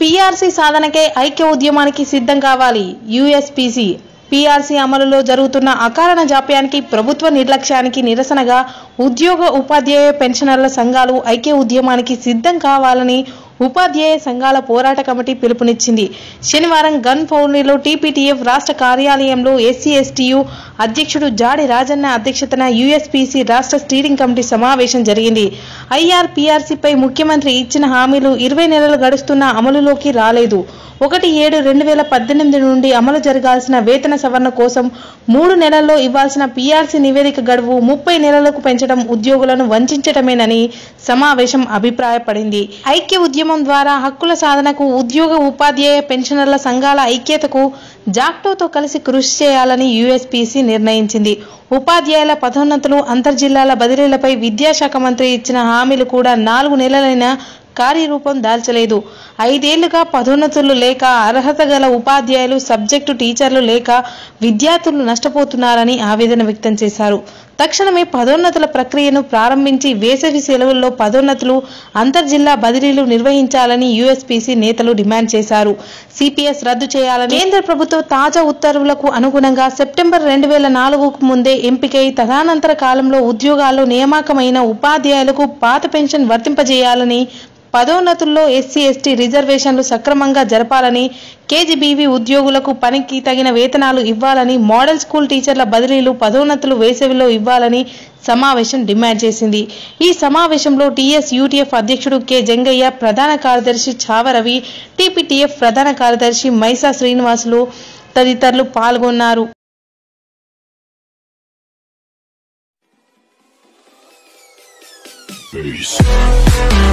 PRC సాధనకే ఐక్య ఉద్యమానికి సిద్ధం కావాలి యుఎస్పిసి పీఆర్సీ అమలులో జరుగుతున్న అకారణ జాప్యానికి ప్రభుత్వ నిర్లక్ష్యానికి నిరసనగా ఉద్యోగ ఉపాధ్యాయ పెన్షనర్ల సంఘాలు ఐక్య ఉద్యమానికి సిద్ధం కావాలని ఉపాధ్యాయ సంఘాల పోరాట కమిటీ పిలుపునిచ్చింది శనివారం గన్ పౌర్ణిలో టీపీటీఎఫ్ రాష్ట్ర కార్యాలయంలో ఎస్సీ ఎస్టీయు అధ్యక్షుడు జాడి రాజన్న అధ్యక్షతన యుఎస్పిసి రాష్ట్ర స్టీరింగ్ కమిటీ సమావేశం జరిగింది ఐఆర్పీఆర్సీపై ముఖ్యమంత్రి ఇచ్చిన హామీలు ఇరవై నెలలు గడుస్తున్నా అమలులోకి రాలేదు ఒకటి ఏడు రెండు వేల పద్దెనిమిది నుండి అమలు జరగాల్సిన వేతన సవరణ కోసం మూడు నెలల్లో ఇవ్వాల్సిన పీఆర్సీ నివేదిక గడువు ముప్పై నెలలకు పెంచడం ఉద్యోగులను వంచటమేనని సమావేశం అభిప్రాయపడింది ఐక్య ఉద్యమం ద్వారా హక్కుల సాధనకు ఉద్యోగ ఉపాధ్యాయ పెన్షనర్ల సంఘాల ఐక్యతకు జాక్టోతో కలిసి కృషి చేయాలని యుఎస్పిసి నిర్ణయించింది ఉపాధ్యాయుల పదోన్నతులు అంతర్జిల్లాల బదిలీలపై విద్యాశాఖ మంత్రి ఇచ్చిన హామీలు కూడా నాలుగు నెలలైన కార్యరూపం దాల్చలేదు ఐదేళ్లుగా పదోన్నతులు లేక అర్హత గల ఉపాధ్యాయులు సబ్జెక్టు టీచర్లు లేక విద్యార్థులు నష్టపోతున్నారని ఆవేదన వ్యక్తం చేశారు తక్షణమే పదోన్నతుల ప్రక్రియను ప్రారంభించి వేసవి సెలవుల్లో పదోన్నతులు అంతర్జిల్లా బదిలీలు నిర్వహించాలని యుఎస్పిసి నేతలు డిమాండ్ చేశారు సిపిఎస్ రద్దు చేయాలని కేంద్ర ప్రభుత్వ తాజా ఉత్తర్వులకు అనుగుణంగా సెప్టెంబర్ రెండు వేల నాలుగుకు ముందే ఎంపికై తదనంతర కాలంలో ఉద్యోగాల్లో నియామకమైన ఉపాధ్యాయులకు పాత పెన్షన్ వర్తింపజేయాలని పదోన్నతుల్లో ఎస్సీ ఎస్టీ రిజర్వేషన్లు సక్రమంగా జరపాలని కేజీబీవీ ఉద్యోగులకు పనికి తగిన వేతనాలు ఇవ్వాలని మోడల్ స్కూల్ టీచర్ల బదిలీలు పదోన్నతులు వేసవిలో ఇవ్వాలని సమావేశం డిమాండ్ చేసింది ఈ సమావేశంలో టీఎస్ యూటీఎఫ్ అధ్యక్షుడు కె జంగయ్య ప్రధాన కార్యదర్శి చావరవి టీపీటీఎఫ్ ప్రధాన కార్యదర్శి మైసా శ్రీనివాసులు తదితరులు పాల్గొన్నారు Peace.